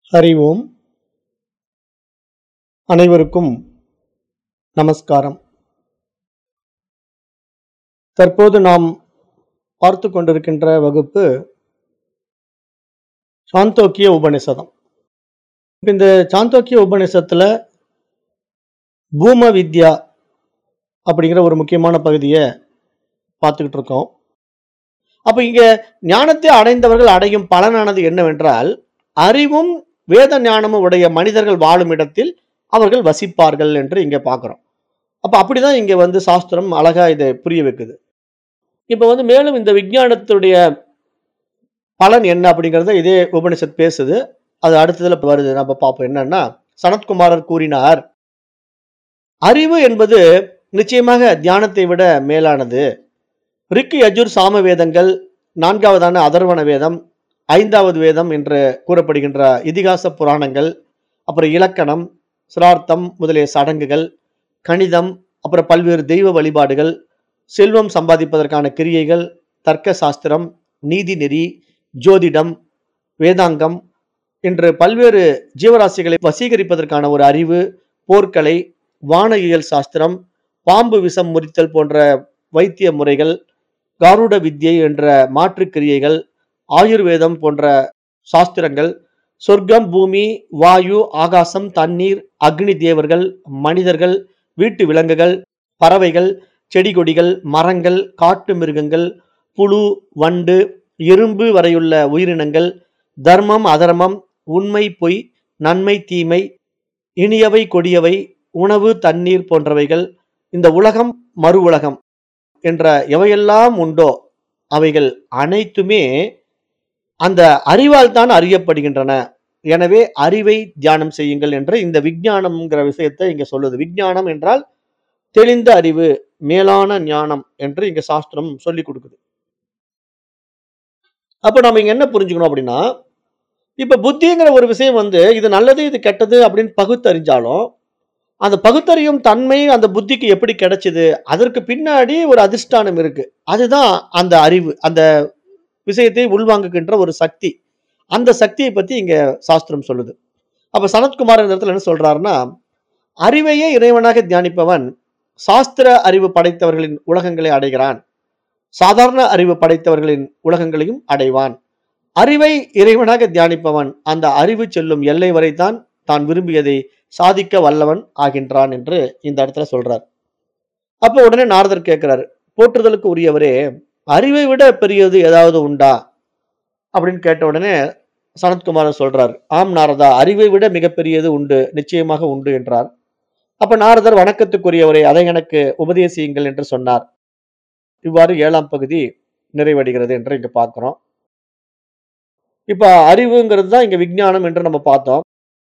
ஹரி ஓம் அனைவருக்கும் நமஸ்காரம் தற்போது நாம் பார்த்து கொண்டிருக்கின்ற வகுப்பு சாந்தோக்கிய உபனிஷதம் இந்த சாந்தோக்கிய உபனிஷத்துல பூம வித்யா அப்படிங்கிற ஒரு முக்கியமான பகுதியை பார்த்துக்கிட்டு இருக்கோம் அப்ப இங்க ஞானத்தை அடைந்தவர்கள் அடையும் பலனானது என்னவென்றால் அறிவும் வேத ஞானமும் உடைய மனிதர்கள் வாழும் இடத்தில் அவர்கள் வசிப்பார்கள் என்று இங்க பார்க்கிறோம் அப்ப அப்படிதான் இங்க வந்து சாஸ்திரம் அழகா இதை புரிய வைக்குது இப்ப வந்து மேலும் இந்த விஞ்ஞானத்துடைய பலன் என்ன அப்படிங்கறத இதே உபனிஷத் பேசுது அது அடுத்ததுல வருது நம்ம பார்ப்போம் என்னன்னா சனத்குமாரர் கூறினார் அறிவு என்பது நிச்சயமாக தியானத்தை விட மேலானது ரிக்கு யஜுர் சாம வேதங்கள் நான்காவதான அதர்வண வேதம் ஐந்தாவது வேதம் என்று கூறப்படுகின்ற இதிகாச புராணங்கள் அப்புறம் இலக்கணம் சிரார்த்தம் முதலிய சடங்குகள் கணிதம் அப்புறம் பல்வேறு தெய்வ வழிபாடுகள் செல்வம் சம்பாதிப்பதற்கான கிரியைகள் தர்க்க சாஸ்திரம் நீதிநெறி ஜோதிடம் வேதாங்கம் என்று பல்வேறு ஜீவராசிகளை வசீகரிப்பதற்கான ஒரு அறிவு போர்க்கலை வானவியல் சாஸ்திரம் பாம்பு விஷம் முறித்தல் போன்ற வைத்திய முறைகள் காருட வித்யை என்ற மாற்றுக் கிரியைகள் ஆயுர்வேதம் போன்ற சாஸ்திரங்கள் சொர்க்கம் பூமி வாயு ஆகாசம் தண்ணீர் அக்னி தேவர்கள் மனிதர்கள் வீட்டு விலங்குகள் பறவைகள் செடி கொடிகள் மரங்கள் காட்டு மிருகங்கள் புழு வண்டு எறும்பு வரையுள்ள உயிரினங்கள் தர்மம் அதர்மம் உண்மை பொய் நன்மை தீமை இனியவை கொடியவை உணவு தண்ணீர் போன்றவைகள் இந்த உலகம் மறு உலகம் என்ற எவையெல்லாம் உண்டோ அவைகள் அனைத்துமே அந்த அறிவால் தான் அறியப்படுகின்றன எனவே அறிவை தியானம் செய்யுங்கள் என்று இந்த விஞ்ஞானம்ங்கிற விஷயத்தை இங்க சொல்லுது விஞ்ஞானம் என்றால் தெளிந்த அறிவு மேலான ஞானம் என்று இங்க சாஸ்திரம் சொல்லி கொடுக்குது அப்ப நம்ம இங்க என்ன புரிஞ்சுக்கணும் அப்படின்னா இப்ப புத்திங்கிற ஒரு விஷயம் வந்து இது நல்லது இது கெட்டது அப்படின்னு பகுத்தறிஞ்சாலும் அந்த பகுத்தறியும் தன்மை அந்த புத்திக்கு எப்படி கிடைச்சது அதற்கு பின்னாடி ஒரு அதிஷ்டானம் இருக்கு அதுதான் அந்த அறிவு அந்த விஷயத்தை உள்வாங்குகின்ற ஒரு சக்தி அந்த சக்தியை பத்தி இங்க சாஸ்திரம் சொல்லுது அப்ப சனத்குமார் இந்த இடத்துல என்ன சொல்றாருன்னா அறிவையே இறைவனாக தியானிப்பவன் சாஸ்திர அறிவு படைத்தவர்களின் உலகங்களை அடைகிறான் சாதாரண அறிவு படைத்தவர்களின் உலகங்களையும் அடைவான் அறிவை இறைவனாக தியானிப்பவன் அந்த அறிவு செல்லும் எல்லை வரைதான் தான் விரும்பியதை சாதிக்க வல்லவன் ஆகின்றான் என்று இந்த இடத்துல சொல்றார் அப்ப உடனே நாரதர் கேட்கிறாரு போற்றுதலுக்கு உரியவரே அறிவை விட பெரியது ஏதாவது உண்டா அப்படின்னு கேட்ட உடனே சனத்குமாரர் சொல்றார் ஆம் நாரதா அறிவை விட மிகப்பெரியது உண்டு நிச்சயமாக உண்டு என்றார் அப்ப நாரதர் வணக்கத்துக்குரியவரே அதை எனக்கு உபதேசியுங்கள் என்று சொன்னார் இவ்வாறு ஏழாம் பகுதி நிறைவடைகிறது என்று இங்க பார்க்கிறோம் இப்ப அறிவுங்கிறது தான் இங்க விஞ்ஞானம் என்று நம்ம பார்த்தோம்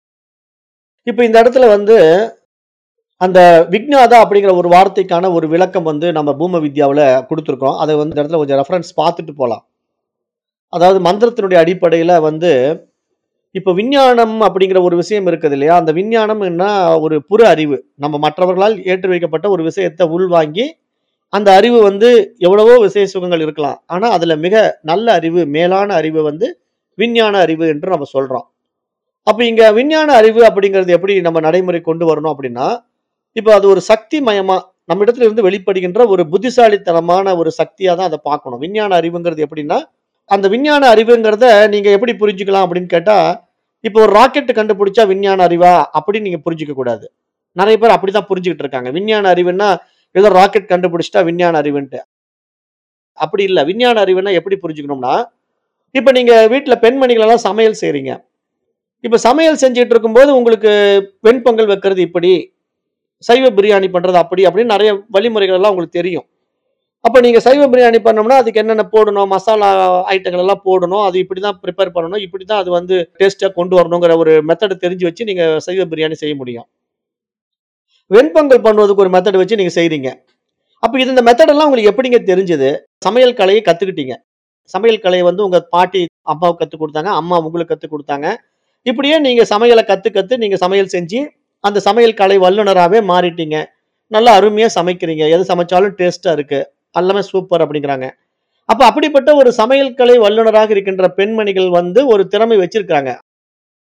இப்ப இந்த இடத்துல வந்து அந்த விக்ஞாதா அப்படிங்கிற ஒரு வார்த்தைக்கான ஒரு விளக்கம் வந்து நம்ம பூம வித்யாவில் கொடுத்துருக்கோம் அதை வந்து இந்த இடத்துல கொஞ்சம் ரெஃபரன்ஸ் பார்த்துட்டு போகலாம் அதாவது மந்திரத்தினுடைய அடிப்படையில் வந்து இப்போ விஞ்ஞானம் அப்படிங்கிற ஒரு விஷயம் இருக்குது இல்லையா அந்த விஞ்ஞானம்னா ஒரு புற அறிவு நம்ம மற்றவர்களால் ஏற்றி வைக்கப்பட்ட ஒரு விஷயத்தை உள்வாங்கி அந்த அறிவு வந்து எவ்வளவோ விசேஷ சுகங்கள் இருக்கலாம் ஆனால் அதில் மிக நல்ல அறிவு மேலான அறிவு வந்து விஞ்ஞான அறிவு என்று நம்ம சொல்கிறோம் அப்போ இங்கே விஞ்ஞான அறிவு அப்படிங்கிறது எப்படி நம்ம நடைமுறை கொண்டு வரணும் அப்படின்னா இப்போ அது ஒரு சக்தி மயமா நம்ம இடத்துல இருந்து வெளிப்படுகின்ற ஒரு புத்திசாலித்தனமான ஒரு சக்தியா தான் அதை பார்க்கணும் விஞ்ஞான அறிவுங்கிறது எப்படின்னா அந்த விஞ்ஞான அறிவுங்கிறத நீங்க எப்படி புரிஞ்சுக்கலாம் அப்படின்னு கேட்டா இப்போ ஒரு ராக்கெட் கண்டுபிடிச்சா விஞ்ஞான அறிவா அப்படின்னு நீங்க புரிஞ்சுக்க கூடாது நிறைய பேர் அப்படிதான் புரிஞ்சுக்கிட்டு இருக்காங்க விஞ்ஞான அறிவுன்னா ஏதோ ராக்கெட் கண்டுபிடிச்சிட்டா விஞ்ஞான அறிவுன்ட்டு அப்படி இல்லை விஞ்ஞான அறிவுன்னா எப்படி புரிஞ்சுக்கணும்னா இப்போ நீங்க வீட்டுல பெண்மணிகள் எல்லாம் சமையல் செய்றீங்க இப்போ சமையல் செஞ்சுட்டு இருக்கும்போது உங்களுக்கு வெண்பொங்கல் வைக்கிறது இப்படி சைவ பிரியாணி பண்றது அப்படி அப்படின்னு நிறைய வழிமுறைகள் எல்லாம் உங்களுக்கு தெரியும் அப்போ நீங்க சைவ பிரியாணி பண்ணோம்னா அதுக்கு என்னென்ன போடணும் மசாலா ஐட்டங்கள் எல்லாம் போடணும் அது இப்படி தான் ப்ரிப்பேர் பண்ணணும் இப்படி தான் அது வந்து டேஸ்ட்டாக கொண்டு வரணுங்கிற ஒரு மெத்தடை தெரிஞ்சு வச்சு நீங்க சைவ பிரியாணி செய்ய முடியும் வெண்பொங்கல் பண்ணுவதுக்கு ஒரு மெத்தட் வச்சு நீங்க செய்றீங்க அப்போ இது இந்த மெத்தடெல்லாம் உங்களுக்கு எப்படிங்க தெரிஞ்சது சமையல் கலையை கத்துக்கிட்டீங்க சமையல் கலையை வந்து உங்க பாட்டி அம்மாவுக்கு கற்றுக் கொடுத்தாங்க அம்மா உங்களுக்கு கற்றுக் கொடுத்தாங்க இப்படியே நீங்க சமையலை கத்து கத்து நீங்க சமையல் செஞ்சு அந்த சமையல் கலை வல்லுநராகவே மாறிட்டீங்க நல்லா அருமையா சமைக்கிறீங்க எது சமைச்சாலும் டேஸ்டா இருக்கு எல்லாமே சூப்பர் அப்படிங்கிறாங்க அப்ப அப்படிப்பட்ட ஒரு சமையல் கலை வல்லுநராக இருக்கின்ற பெண்மணிகள் வந்து ஒரு திறமை வச்சிருக்காங்க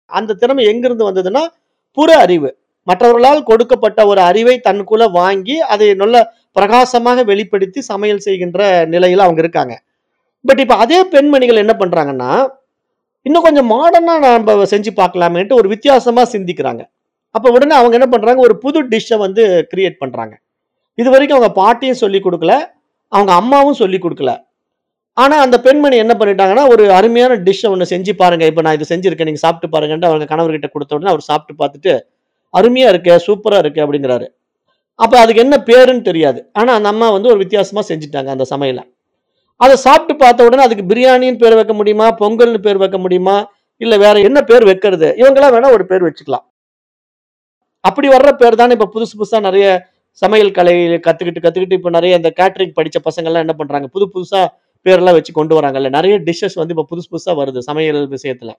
அந்த திறமை எங்கிருந்து வந்ததுன்னா புற அறிவு மற்றவர்களால் கொடுக்கப்பட்ட ஒரு அறிவை தனக்குள்ள வாங்கி அதை நல்ல பிரகாசமாக வெளிப்படுத்தி சமையல் செய்கின்ற நிலையில அவங்க இருக்காங்க பட் இப்ப அதே பெண்மணிகள் என்ன பண்றாங்கன்னா இன்னும் கொஞ்சம் மாடர்னா நம்ம செஞ்சு பார்க்கலாமேன்ட்டு ஒரு வித்தியாசமா சிந்திக்கிறாங்க அப்ப உடனே அவங்க என்ன பண்றாங்க ஒரு புது டிஷ்ஷை வந்து கிரியேட் பண்றாங்க இது வரைக்கும் அவங்க பாட்டியும் சொல்லி கொடுக்கல அவங்க அம்மாவும் சொல்லி கொடுக்கல ஆனா அந்த பெண்மணி என்ன பண்ணிட்டாங்கன்னா ஒரு அருமையான டிஷ்ஷை ஒன்று செஞ்சு பாருங்க இப்போ நான் இது செஞ்சிருக்கேன் நீங்க சாப்பிட்டு பாருங்கன்ட்டு அவங்க கணவர்கிட்ட கொடுத்த உடனே அவர் சாப்பிட்டு பார்த்துட்டு அருமையா இருக்கு சூப்பரா இருக்கு அப்படிங்கிறாரு அப்ப அதுக்கு என்ன பேருன்னு தெரியாது ஆனா அந்த அம்மா வந்து ஒரு வித்தியாசமா செஞ்சுட்டாங்க அந்த சமையலை அதை சாப்பிட்டு பார்த்த உடனே அதுக்கு பிரியாணின்னு பேர் வைக்க முடியுமா பொங்கல்னு பேர் வைக்க முடியுமா இல்ல வேற என்ன பேர் வைக்கிறது இவங்கெல்லாம் வேணா ஒரு பேர் வச்சுக்கலாம் அப்படி வர்ற பேர் தானே இப்ப புதுசு புதுசா நிறைய சமையல் கலை கத்துக்கிட்டு கத்துக்கிட்டு இப்ப நிறைய இந்த கேட்டரிங் படிச்ச பசங்க எல்லாம் என்ன பண்றாங்க புது புதுசா பேரெல்லாம் வச்சு கொண்டு வராங்கல்ல நிறைய டிஷ்ஷஸ் வந்து இப்ப புதுசு புதுசா வருது சமையல் விஷயத்துல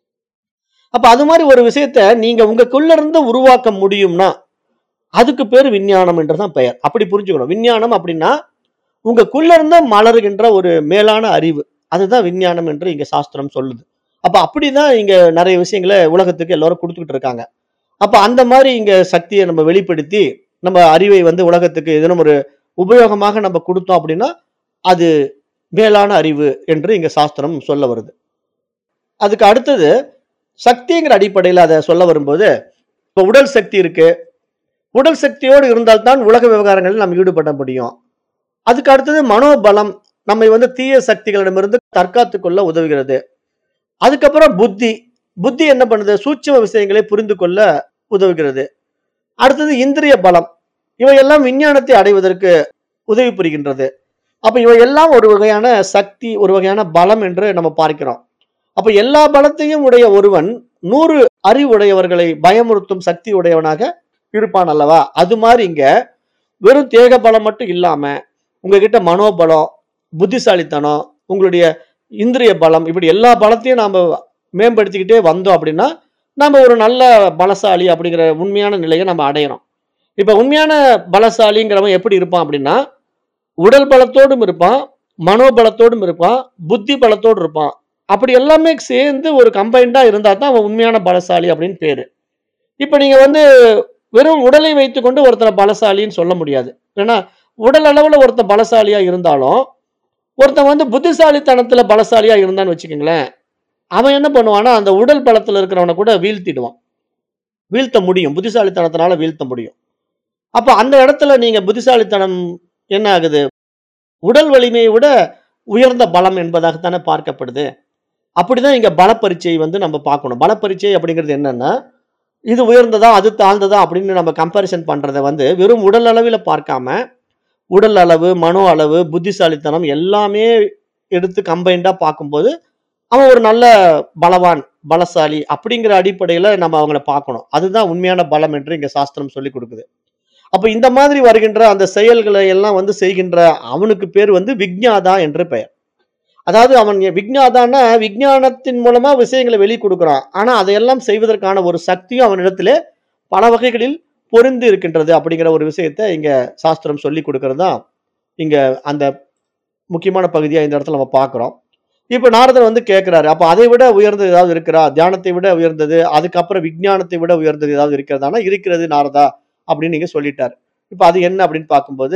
அப்ப அது மாதிரி ஒரு விஷயத்த நீங்க உங்களுக்குள்ள இருந்து உருவாக்க முடியும்னா அதுக்கு பேர் விஞ்ஞானம் என்றுதான் பெயர் அப்படி புரிஞ்சுக்கணும் விஞ்ஞானம் அப்படின்னா உங்களுக்குள்ள இருந்து மலருகின்ற ஒரு மேலான அறிவு அதுதான் விஞ்ஞானம் என்று இங்க சாஸ்திரம் சொல்லுது அப்ப அப்படிதான் இங்க நிறைய விஷயங்களை உலகத்துக்கு எல்லாரும் கொடுத்துக்கிட்டு இருக்காங்க அப்ப அந்த மாதிரி இங்க சக்தியை நம்ம வெளிப்படுத்தி நம்ம அறிவை வந்து உலகத்துக்கு எதனும் ஒரு உபயோகமாக நம்ம கொடுத்தோம் அப்படின்னா அது மேலான அறிவு என்று இங்க சாஸ்திரம் சொல்ல வருது அதுக்கு அடுத்தது சக்திங்கிற அடிப்படையில் அதை சொல்ல வரும்போது இப்போ உடல் சக்தி இருக்கு உடல் சக்தியோடு இருந்தால்தான் உலக விவகாரங்களில் நாம் ஈடுபட முடியும் அதுக்கு அடுத்தது மனோபலம் நம்மை வந்து தீய சக்திகளிடமிருந்து தற்காத்துக் கொள்ள உதவுகிறது அதுக்கப்புறம் புத்தி புத்தி என்ன பண்ணுது சூட்சும விஷயங்களை புரிந்து கொள்ள உதவுகிறது அடுத்தது இந்திரிய பலம் இவையெல்லாம் விஞ்ஞானத்தை அடைவதற்கு உதவி புரிகின்றது அப்ப இவையெல்லாம் ஒரு வகையான சக்தி ஒரு வகையான பலம் என்று நம்ம பார்க்கிறோம் அப்ப எல்லா பலத்தையும் உடைய ஒருவன் நூறு அறிவுடையவர்களை பயமுறுத்தும் சக்தி உடையவனாக இருப்பான் அல்லவா அது மாதிரி இங்க வெறும் தேக பலம் மட்டும் இல்லாம உங்ககிட்ட மனோபலம் புத்திசாலித்தனம் உங்களுடைய இந்திரிய பலம் இப்படி எல்லா பலத்தையும் நாம மேம்படுத்திக்கிட்டே வந்தோம் அப்படின்னா நம்ம ஒரு நல்ல பலசாலி அப்படிங்கிற உண்மையான நிலையை நம்ம அடையிறோம் இப்ப உண்மையான பலசாலிங்கிறவன் எப்படி இருப்பான் அப்படின்னா உடல் பலத்தோடும் இருப்பான் மனோபலத்தோடும் இருப்பான் புத்தி பலத்தோடு இருப்பான் அப்படி எல்லாமே சேர்ந்து ஒரு கம்பைண்டா இருந்தா தான் அவன் உண்மையான பலசாலி அப்படின்னு பேரு இப்ப நீங்க வந்து வெறும் உடலை வைத்துக்கொண்டு ஒருத்தனை பலசாலின்னு சொல்ல முடியாது ஏன்னா உடல் அளவுல ஒருத்தன் பலசாலியா இருந்தாலும் ஒருத்தன் வந்து புத்திசாலித்தனத்துல பலசாலியா இருந்தான்னு வச்சுக்கோங்களேன் அவன் என்ன பண்ணுவான்னா அந்த உடல் பலத்துல இருக்கிறவனை கூட வீழ்த்திடுவான் வீழ்த்த முடியும் புத்திசாலித்தனத்தினால வீழ்த்த முடியும் அப்ப அந்த இடத்துல நீங்க புத்திசாலித்தனம் என்ன ஆகுது உடல் வலிமையை விட உயர்ந்த பலம் என்பதாகத்தானே பார்க்கப்படுது அப்படிதான் இங்க பலப்பரீட்சை வந்து நம்ம பார்க்கணும் பலப்பரீட்சை அப்படிங்கிறது என்னன்னா இது உயர்ந்ததா அது தாழ்ந்ததா அப்படின்னு நம்ம கம்பேரிசன் பண்றத வந்து வெறும் உடல் அளவில் பார்க்காம உடல் அளவு மனோ அளவு புத்திசாலித்தனம் எல்லாமே எடுத்து கம்பைண்டா பார்க்கும்போது அவன் ஒரு நல்ல பலவான் பலசாலி அப்படிங்கிற அடிப்படையில நம்ம அவங்கள பார்க்கணும் அதுதான் உண்மையான பலம் என்று இங்க சாஸ்திரம் சொல்லி கொடுக்குது அப்ப இந்த மாதிரி வருகின்ற அந்த செயல்களை எல்லாம் வந்து செய்கின்ற அவனுக்கு பேர் வந்து விக்ஞாதா என்று பெயர் அதாவது அவன் விக்ஞாதான்னா விஞ்ஞானத்தின் மூலமா விஷயங்களை வெளி கொடுக்குறான் ஆனா அதையெல்லாம் செய்வதற்கான ஒரு சக்தியும் அவனிடத்திலே பல வகைகளில் பொருந்து இருக்கின்றது அப்படிங்கிற ஒரு விஷயத்தை இங்க சாஸ்திரம் சொல்லி கொடுக்கறது தான் இங்க அந்த முக்கியமான பகுதியா இந்த இடத்துல நம்ம பார்க்கிறோம் இப்ப நாரதர் வந்து கேட்கிறாரு அப்ப அதை விட உயர்ந்தது ஏதாவது இருக்கிறா தியானத்தை விட உயர்ந்தது அதுக்கப்புறம் விஞ்ஞானத்தை விட உயர்ந்தது ஏதாவது இருக்கிறதானா இருக்கிறது நாரதா அப்படின்னு நீங்க சொல்லிட்டார் இப்ப அது என்ன அப்படின்னு பார்க்கும்போது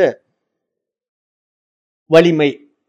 வலிமை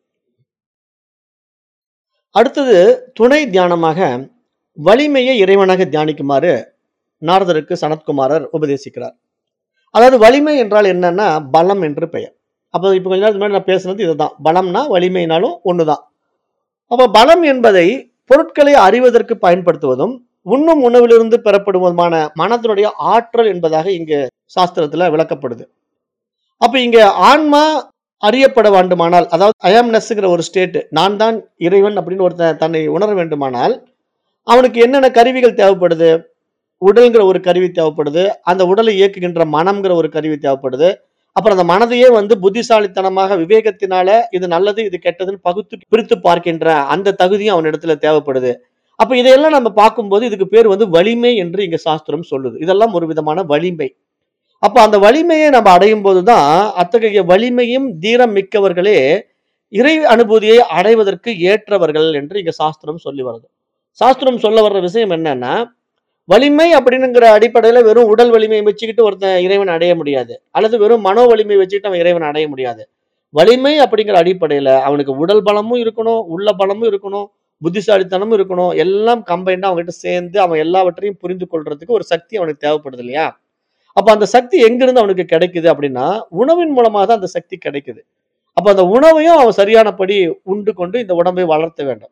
அடுத்தது துணை தியானமாக வலிமையை இறைவனாக தியானிக்குமாறு நாரதருக்கு சனத்குமாரர் உபதேசிக்கிறார் அதாவது வலிமை என்றால் என்னன்னா பலம் என்று பெயர் அப்போ இப்போ கொஞ்ச நேரத்துக்கு முன்னாடி நான் பேசுனது இதுதான் பலம்னா வலிமைனாலும் ஒண்ணுதான் அப்போ பலம் என்பதை பொருட்களை அறிவதற்கு பயன்படுத்துவதும் உண்ணும் உணவிலிருந்து பெறப்படுவதுமான மனத்தினுடைய ஆற்றல் என்பதாக இங்க சாஸ்திரத்துல விளக்கப்படுது அப்ப இங்க ஆன்மா அறியப்பட வேண்டுமானால் அதாவது அயாம்னஸ்ங்கிற ஒரு ஸ்டேட் நான் தான் இறைவன் அப்படின்னு ஒருத்தன் தன்னை உணர வேண்டுமானால் அவனுக்கு என்னென்ன கருவிகள் தேவைப்படுது உடல்ங்கிற ஒரு கருவி தேவைப்படுது அந்த உடலை இயக்குகின்ற மனம்ங்கிற ஒரு கருவி தேவைப்படுது அப்புறம் அந்த மனதையே வந்து புத்திசாலித்தனமாக விவேகத்தினால இது நல்லது இது கெட்டதுன்னு பகுத்து பிரித்து பார்க்கின்ற அந்த தகுதியும் அவனிடத்துல தேவைப்படுது அப்ப இதையெல்லாம் நம்ம பார்க்கும்போது இதுக்கு பேர் வந்து வலிமை என்று இங்க சாஸ்திரம் சொல்லுது இதெல்லாம் ஒரு விதமான வலிமை அப்ப அந்த வலிமையை நம்ம அடையும் போதுதான் அத்தகைய வலிமையும் தீரம் மிக்கவர்களே இறை அனுபூதியை அடைவதற்கு ஏற்றவர்கள் என்று இங்க சாஸ்திரம் சொல்லி வருது சாஸ்திரம் சொல்ல வர்ற விஷயம் என்னன்னா வலிமை அப்படிங்கிற அடிப்படையில வெறும் உடல் வலிமையை வச்சுக்கிட்டு ஒருத்தன் இறைவன் அடைய முடியாது அல்லது வெறும் மனோ வலிமை வச்சுக்கிட்டு அவன் இறைவன் அடைய முடியாது வலிமை அப்படிங்கிற அடிப்படையில அவனுக்கு உடல் பலமும் இருக்கணும் உள்ள பலமும் இருக்கணும் புத்திசாலித்தனமும் இருக்கணும் எல்லாம் கம்பைண்டா அவன்கிட்ட சேர்ந்து அவன் எல்லாவற்றையும் புரிந்து கொள்றதுக்கு ஒரு சக்தி அவனுக்கு தேவைப்படுது இல்லையா அப்ப அந்த சக்தி எங்கிருந்து அவனுக்கு கிடைக்குது அப்படின்னா உணவின் மூலமா தான் அந்த சக்தி கிடைக்குது அப்ப அந்த உணவையும் அவன் சரியானபடி உண்டு கொண்டு இந்த உடம்பை வளர்த்த வேண்டும்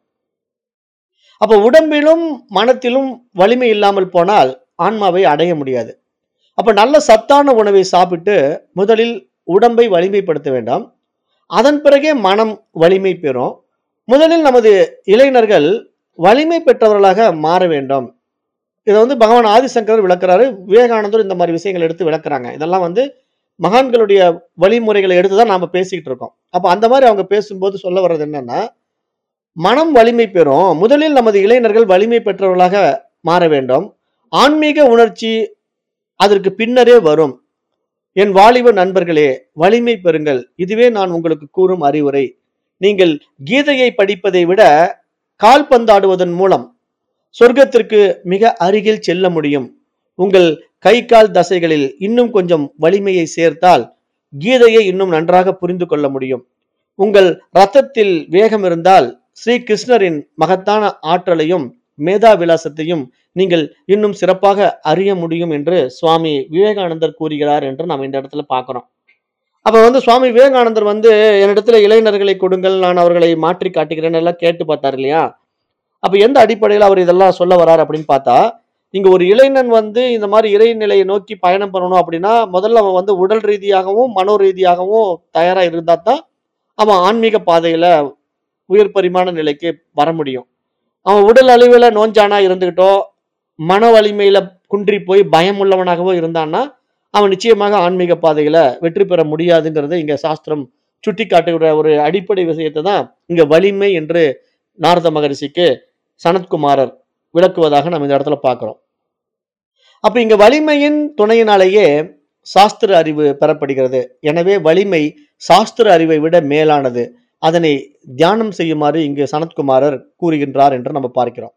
அப்ப உடம்பிலும் மனத்திலும் வலிமை இல்லாமல் போனால் ஆன்மாவை அடைய முடியாது அப்ப நல்ல சத்தான உணவை சாப்பிட்டு முதலில் உடம்பை வலிமைப்படுத்த வேண்டாம் அதன் பிறகே மனம் வலிமை பெறும் முதலில் நமது இளைஞர்கள் வலிமை பெற்றவர்களாக மாற வேண்டும் இதை வந்து பகவான் ஆதிசங்கரர் விளக்குறாரு விவேகானந்தர் இந்த மாதிரி விஷயங்கள் எடுத்து விளக்குறாங்க இதெல்லாம் வந்து மகான்களுடைய வழிமுறைகளை எடுத்து தான் நாம பேசிக்கிட்டு இருக்கோம் அப்ப அந்த மாதிரி அவங்க பேசும்போது சொல்ல வர்றது என்னன்னா மனம் வலிமை பெறும் முதலில் நமது இளைஞர்கள் வலிமை பெற்றவர்களாக மாற வேண்டும் ஆன்மீக உணர்ச்சி அதற்கு பின்னரே வரும் என் வாலிப நண்பர்களே வலிமை பெறுங்கள் இதுவே நான் உங்களுக்கு கூறும் அறிவுரை நீங்கள் கீதையை படிப்பதை விட கால்பந்தாடுவதன் மூலம் சொர்க்கத்திற்கு மிக அருகில் செல்ல முடியும் உங்கள் கை கால் தசைகளில் இன்னும் கொஞ்சம் வலிமையை சேர்த்தால் கீதையை இன்னும் நன்றாக புரிந்து கொள்ள முடியும் உங்கள் ரத்தத்தில் வேகம் இருந்தால் ஸ்ரீ கிருஷ்ணரின் மகத்தான ஆற்றலையும் மேதா விலாசத்தையும் நீங்கள் இன்னும் சிறப்பாக அறிய முடியும் என்று சுவாமி விவேகானந்தர் கூறுகிறார் என்று நாம் இந்த இடத்துல பார்க்கிறோம் அப்ப வந்து சுவாமி விவேகானந்தர் வந்து என்னிடத்துல இளைஞர்களை கொடுங்கள் நான் அவர்களை மாற்றி காட்டுகிறேன் எல்லாம் கேட்டு பார்த்தார் இல்லையா அப்ப எந்த அடிப்படையில் அவர் இதெல்லாம் சொல்ல வர்றார் அப்படின்னு பார்த்தா இங்க ஒரு இளைஞன் வந்து இந்த மாதிரி இறைநிலையை நோக்கி பயணம் பண்ணணும் அப்படின்னா முதல்ல அவன் வந்து உடல் ரீதியாகவும் மனோ ரீதியாகவும் தயாரா இருந்தா தான் அவன் ஆன்மீக பாதையில உயர் பரிமாண நிலைக்கு வர முடியும் அவன் உடல் அளவில் நோஞ்சானா இருந்துகிட்டோ மன வலிமையில குன்றி போய் பயம் உள்ளவனாகவோ இருந்தான்னா அவன் நிச்சயமாக ஆன்மீக பாதையில வெற்றி பெற முடியாதுங்கிறத இங்க சாஸ்திரம் சுட்டி காட்டுகிற ஒரு அடிப்படை விஷயத்தை தான் இங்க வலிமை என்று நாரத மகரிஷிக்கு சனத்குமாரர் விளக்குவதாக நம்ம இந்த இடத்துல பார்க்கிறோம் அப்ப இங்க வலிமையின் துணையினாலேயே சாஸ்திர அறிவு பெறப்படுகிறது எனவே வலிமை சாஸ்திர அறிவை விட மேலானது அதனை தியானம் செய்யுமாறு இங்கு சனத்குமாரர் கூறுகின்றார் என்று நம்ம பார்க்கிறோம்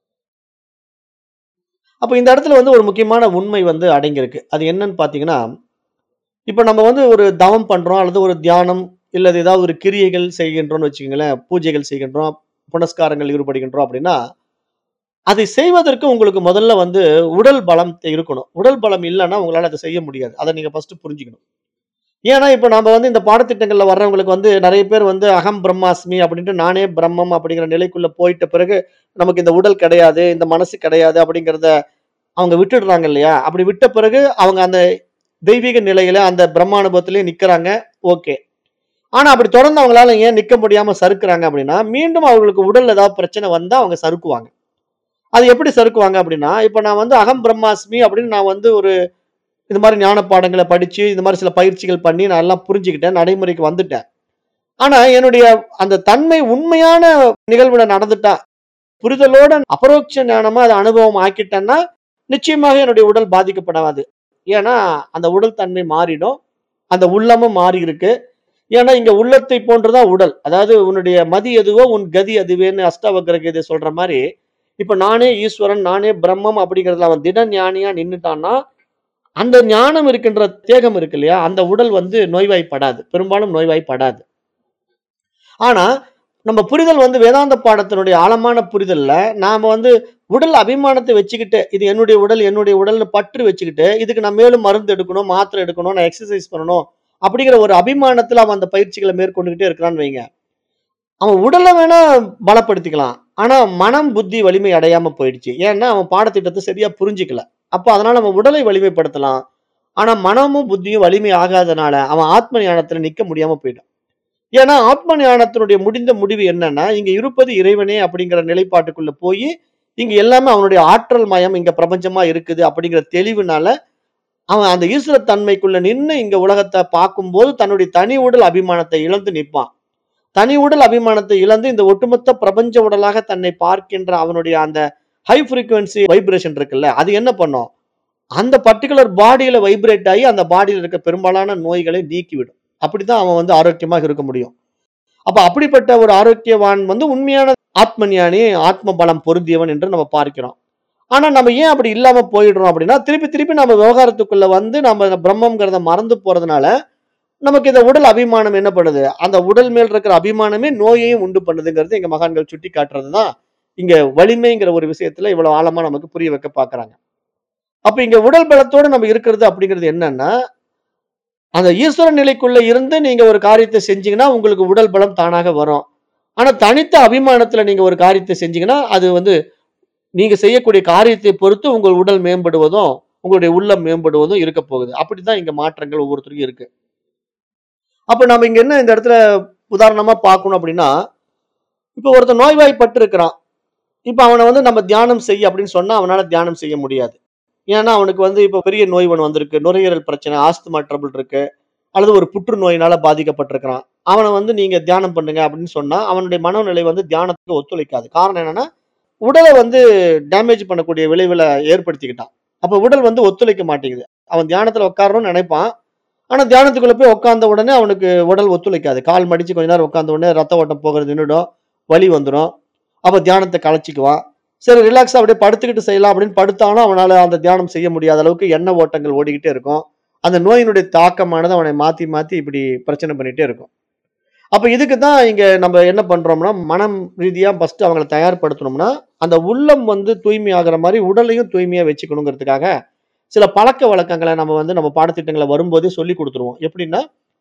அப்ப இந்த இடத்துல வந்து ஒரு முக்கியமான உண்மை வந்து அடங்கியிருக்கு அது என்னன்னு பாத்தீங்கன்னா இப்ப நம்ம வந்து ஒரு தவம் பண்றோம் அல்லது ஒரு தியானம் இல்லது ஏதாவது ஒரு கிரியைகள் செய்கின்றோம்னு வச்சுக்கோங்களேன் பூஜைகள் செய்கின்றோம் புனஸ்காரங்கள் ஈடுபடுகின்றோம் அப்படின்னா அதை செய்வதற்கு உங்களுக்கு முதல்ல வந்து உடல் பலம் இருக்கணும் உடல் பலம் இல்லைன்னா உங்களால அதை செய்ய முடியாது அதை நீங்க ஃபர்ஸ்ட் புரிஞ்சுக்கணும் ஏன்னா இப்போ நம்ம வந்து இந்த பாடத்திட்டங்கள்ல வர்றவங்களுக்கு வந்து நிறைய பேர் வந்து அகம் பிரம்மாஸ்மி அப்படின்ட்டு நானே பிரம்மம் அப்படிங்கிற நிலைக்குள்ள போயிட்ட பிறகு நமக்கு இந்த உடல் கிடையாது இந்த மனசு கிடையாது அப்படிங்கிறத அவங்க விட்டுடுறாங்க இல்லையா அப்படி விட்ட பிறகு அவங்க அந்த தெய்வீக நிலையில அந்த பிரம்மானுபவத்திலேயே நிக்கிறாங்க ஓகே ஆனா அப்படி தொடர்ந்து அவங்களால ஏன் நிக்க முடியாம சறுக்குறாங்க அப்படின்னா மீண்டும் அவங்களுக்கு உடல் ஏதாவது பிரச்சனை வந்தா அவங்க சறுக்குவாங்க அது எப்படி சறுக்குவாங்க அப்படின்னா இப்ப நான் வந்து அகம் பிரம்மாஸ்மி அப்படின்னு நான் வந்து ஒரு இது மாதிரி ஞான பாடங்களை படிச்சு இந்த மாதிரி சில பயிற்சிகள் பண்ணி நான் எல்லாம் புரிஞ்சுக்கிட்டேன் நடைமுறைக்கு வந்துட்டேன் ஆனா என்னுடைய அந்த தன்மை உண்மையான நிகழ்வுல நடந்துட்டா புரிதலோட அபரோட்ச ஞானமா அதை அனுபவம் ஆக்கிட்டேன்னா நிச்சயமாக என்னுடைய உடல் பாதிக்கப்படாது ஏன்னா அந்த உடல் தன்மை மாறிடும் அந்த உள்ளமும் மாறி இருக்கு ஏன்னா இங்க உள்ளத்தை போன்றுதான் உடல் அதாவது உன்னுடைய மதி எதுவோ உன் கதி அதுவேன்னு அஷ்டாவக்கர கீதை சொல்ற மாதிரி இப்ப நானே ஈஸ்வரன் நானே பிரம்மம் அப்படிங்கறதுல அவன் திட ஞானியா நின்னுட்டான்னா அந்த ஞானம் இருக்கின்ற தேகம் இருக்கு இல்லையா அந்த உடல் வந்து நோய்வாய்ப்படாது பெரும்பாலும் நோய்வாய்ப்படாது ஆனா நம்ம புரிதல் வந்து வேதாந்த பாடத்தினுடைய ஆழமான புரிதல்ல நாம வந்து உடல் அபிமானத்தை வச்சுக்கிட்டு இது என்னுடைய உடல் என்னுடைய உடல்னு பற்று வச்சுக்கிட்டு இதுக்கு நான் மேலும் மருந்து எடுக்கணும் மாத்திரை எடுக்கணும் நான் எக்ஸசைஸ் பண்ணணும் அப்படிங்கிற ஒரு அபிமானத்துல அவன் அந்த பயிற்சிகளை மேற்கொண்டுகிட்டே இருக்கிறான்னு வைங்க அவன் உடலை வேணா பலப்படுத்திக்கலாம் ஆனா மனம் புத்தி வலிமை அடையாம போயிடுச்சு ஏன்னா அவன் பாடத்திட்டத்தை சரியா புரிஞ்சுக்கல அப்போ அதனால அவன் உடலை வலிமைப்படுத்தலாம் ஆனா மனமும் புத்தியும் வலிமை ஆகாதனால அவன் ஆத்ம ஞானத்துல நிக்க முடியாம போயிட்டான் ஏன்னா ஆத்ம ஞானத்தினுடைய முடிந்த முடிவு என்னன்னா இங்க இருப்பது இறைவனே அப்படிங்கிற நிலைப்பாட்டுக்குள்ள போய் இங்க எல்லாமே அவனுடைய ஆற்றல் மயம் இங்க பிரபஞ்சமா இருக்குது அப்படிங்கிற தெளிவுனால அவன் அந்த ஈஸ்வர தன்மைக்குள்ள நின்று இங்க உலகத்தை பார்க்கும்போது தன்னுடைய தனி உடல் அபிமானத்தை இழந்து நிற்பான் தனி உடல் அபிமானத்தை இழந்து இந்த ஒட்டுமொத்த பிரபஞ்ச உடலாக தன்னை பார்க்கின்ற அவனுடைய அந்த ஹை ஃப்ரீக்குவன்சி வைப்ரேஷன் இருக்குல்ல அது என்ன பண்ணும் அந்த பர்டிகுலர் பாடியில வைப்ரேட் ஆகி அந்த பாடியில் இருக்க பெரும்பாலான நோய்களை நீக்கிவிடும் அப்படித்தான் அவன் வந்து ஆரோக்கியமாக இருக்க முடியும் அப்ப அப்படிப்பட்ட ஒரு ஆரோக்கியவான் வந்து உண்மையான ஆத்ம ஞானி ஆத்ம பலம் பொருந்தியவன் என்று நம்ம பார்க்கிறோம் ஆனா நம்ம ஏன் அப்படி இல்லாம போயிடுறோம் அப்படின்னா திருப்பி திருப்பி நம்ம விவகாரத்துக்குள்ள வந்து நம்ம இந்த பிரம்மங்கிறத மறந்து போறதுனால நமக்கு இந்த உடல் அபிமானம் என்ன பண்ணுது அந்த உடல் மேல் இருக்கிற அபிமானமே நோயையும் உண்டு பண்ணுதுங்கிறது எங்க மகான்கள் சுட்டி காட்டுறதுதான் இங்க வலிமைங்கிற ஒரு விஷயத்துல இவ்வளவு ஆழமா நமக்கு புரிய வைக்க பாக்குறாங்க அப்ப இங்க உடல் பலத்தோட நம்ம இருக்கிறது அப்படிங்கிறது என்னன்னா அந்த ஈஸ்வர நிலைக்குள்ள இருந்து நீங்க ஒரு காரியத்தை செஞ்சீங்கன்னா உங்களுக்கு உடல் பலம் தானாக வரும் ஆனா தனித்த அபிமானத்துல நீங்க ஒரு காரியத்தை செஞ்சீங்கன்னா அது வந்து நீங்க செய்யக்கூடிய காரியத்தை பொறுத்து உங்கள் உடல் மேம்படுவதும் உங்களுடைய உள்ளம் மேம்படுவதும் இருக்க போகுது அப்படித்தான் இங்க மாற்றங்கள் ஒவ்வொருத்தருக்கும் இருக்கு அப்ப நம்ம இங்க என்ன இந்த இடத்துல உதாரணமா பார்க்கணும் அப்படின்னா இப்ப ஒருத்தன் நோய்வாய்ப்பட்டு இருக்கிறான் இப்ப அவனை வந்து நம்ம தியானம் செய் அப்படின்னு சொன்னா அவனால தியானம் செய்ய முடியாது ஏன்னா அவனுக்கு வந்து இப்ப பெரிய நோய் ஒன்று வந்திருக்கு நுரையீரல் பிரச்சனை ஆஸ்துமா ட்ரபிள் இருக்கு அல்லது ஒரு புற்றுநோயினால பாதிக்கப்பட்டிருக்கிறான் அவனை வந்து நீங்க தியானம் பண்ணுங்க அப்படின்னு சொன்னா அவனுடைய மனநிலை வந்து தியானத்துக்கு ஒத்துழைக்காது காரணம் என்னன்னா உடலை வந்து டேமேஜ் பண்ணக்கூடிய விளைவுல ஏற்படுத்திக்கிட்டான் அப்ப உடல் வந்து ஒத்துழைக்க மாட்டேங்குது அவன் தியானத்துல உட்காரணும்னு நினைப்பான் ஆனா தியானத்துக்குள்ள போய் உட்கார்ந்த உடனே அவனுக்கு உடல் ஒத்துழைக்காது கால் மடிச்சு கொஞ்ச நேரம் உட்கார்ந்த உடனே ரத்த ஓட்டம் போகிறது நின்றுடும் வலி வந்துடும் அப்ப தியானத்தை கலைச்சிக்குவான் சரி ரிலாக்ஸா அப்படியே படுத்துக்கிட்டு செய்யலாம் அப்படின்னு படுத்தாலும் அவனால அந்த தியானம் செய்ய முடியாத அளவுக்கு எண்ணெய் ஓட்டங்கள் ஓடிக்கிட்டே இருக்கும் அந்த நோயினுடைய தாக்கமானது அவனை மாத்தி மாத்தி இப்படி பிரச்சனை பண்ணிட்டே இருக்கும் அப்ப இதுக்கு தான் இங்க நம்ம என்ன பண்றோம்னா மனம் ரீதியா ஃபர்ஸ்ட் அவங்களை தயார்படுத்தணும்னா அந்த உள்ளம் வந்து தூய்மை ஆகிற மாதிரி உடலையும் தூய்மையா வச்சுக்கணுங்கிறதுக்காக சில பழக்க வழக்கங்களை நம்ம வந்து நம்ம பாடத்திட்டங்களை வரும்போதே சொல்லி கொடுத்துருவோம் எப்படின்னா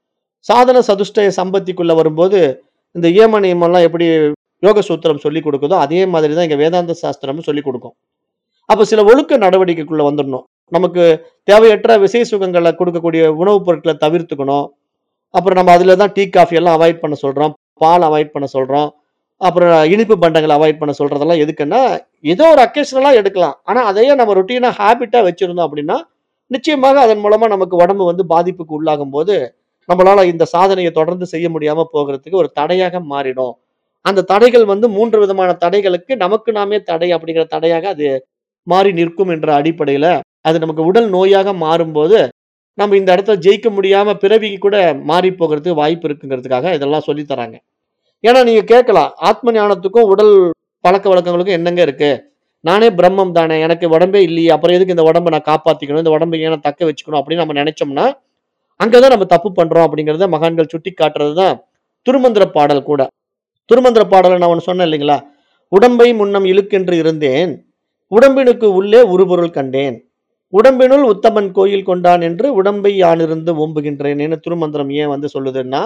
சாதன சதுஷ்டய சம்பத்திக்குள்ள வரும்போது இந்த ஏம நியமம்லாம் எப்படி யோக சூத்திரம் சொல்லி கொடுக்குதோ அதே மாதிரி தான் இங்க வேதாந்த சாஸ்திரமும் சொல்லி கொடுக்கும் அப்ப சில ஒழுக்க நடவடிக்கைக்குள்ள வந்துடணும் நமக்கு தேவையற்ற விசை சுகங்களை கொடுக்கக்கூடிய உணவுப் பொருட்களை தவிர்த்துக்கணும் அப்புறம் நம்ம அதில் தான் டீ காஃபி எல்லாம் அவாய்ட் பண்ண சொல்றோம் பால் அவாய்ட் பண்ண சொல்றோம் அப்புறம் இனிப்பு பண்டங்களை அவாய்ட் பண்ண சொல்றதெல்லாம் எதுக்குன்னா ஏதோ ஒரு அக்கேஷனலாக எடுக்கலாம் ஆனா அதையே நம்ம ரொட்டீனா ஹேபிட்டா வச்சிருந்தோம் அப்படின்னா நிச்சயமாக அதன் மூலமா நமக்கு உடம்பு வந்து பாதிப்புக்கு உள்ளாகும் போது நம்மளால இந்த சாதனையை தொடர்ந்து செய்ய முடியாம போகிறதுக்கு ஒரு தடையாக மாறிடும் அந்த தடைகள் வந்து மூன்று விதமான தடைகளுக்கு நமக்கு நாமே தடை அப்படிங்கிற தடையாக அது மாறி நிற்கும் என்ற அடிப்படையில அது நமக்கு உடல் நோயாக மாறும்போது நம்ம இந்த இடத்துல ஜெயிக்க முடியாம பிறவிக்கு கூட மாறி போகிறதுக்கு வாய்ப்பு இருக்குங்கிறதுக்காக இதெல்லாம் சொல்லி தராங்க ஏன்னா நீங்க கேட்கலாம் ஆத்ம ஞானத்துக்கும் உடல் பழக்க வழக்கங்களுக்கும் என்னங்க இருக்கு நானே பிரம்மம் தானே எனக்கு உடம்பே இல்லையே அப்புறம் எதுக்கு இந்த உடம்பை நான் காப்பாத்திக்கணும் இந்த உடம்பை ஏன் நான் தக்க வச்சுக்கணும் அப்படின்னு நம்ம நினைச்சோம்னா அங்கதான் நம்ம தப்பு பண்றோம் அப்படிங்கறத மகான்கள் சுட்டி காட்டுறது தான் திருமந்திர பாடல் கூட திருமந்திர பாடலை நான் ஒன்று சொன்னேன் இல்லைங்களா உடம்பை முன்னம் இழுக்கென்று இருந்தேன் உடம்பினுக்கு உள்ளே உருபொருள் கண்டேன் உடம்பினுள் உத்தமன் கோயில் கொண்டான் என்று உடம்பை யானிருந்து ஓம்புகின்றேன்னு திருமந்திரம் ஏன் வந்து சொல்லுதுன்னா